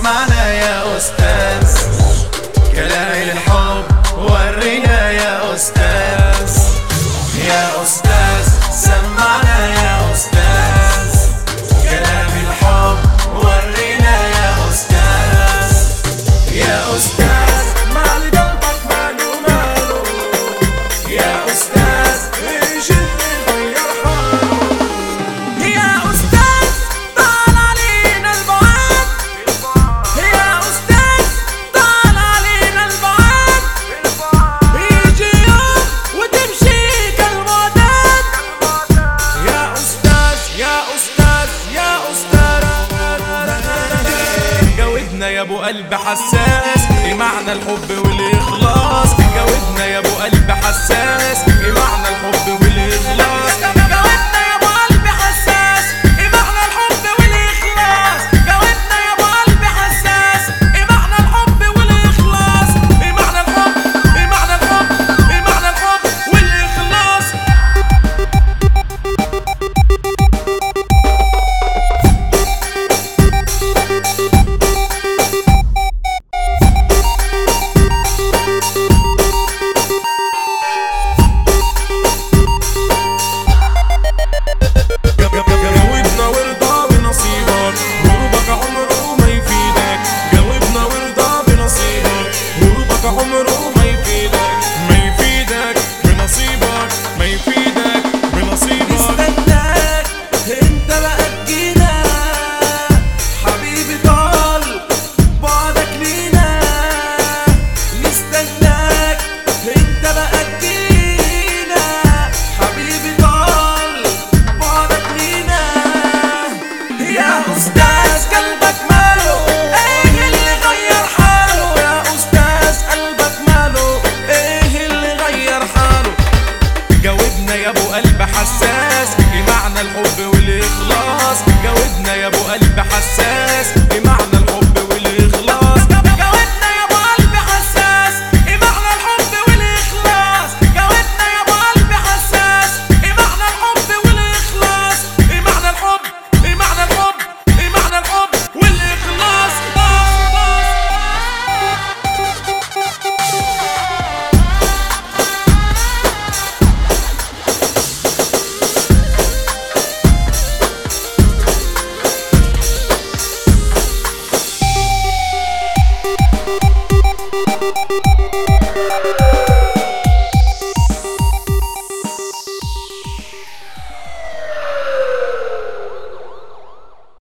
سمعنا يا أستاذ كلام الحب ورينا يا أستاذ يا أستاذ سمعنا يا أستاذ كلام الحب ورينا يا أستاذ يا أستاذ مال قلبك ماله ماله يا أستاذ ايش اللي غير حاله يا أستاذ طال علينا البعاد يا أستاذ طال علينا البعاد يجي يوم وتمشي كالمعتاد يا أستاذ يا أستاذ يا أستاذ جاوبنا يا ابو قلب حساس بمعنى الحب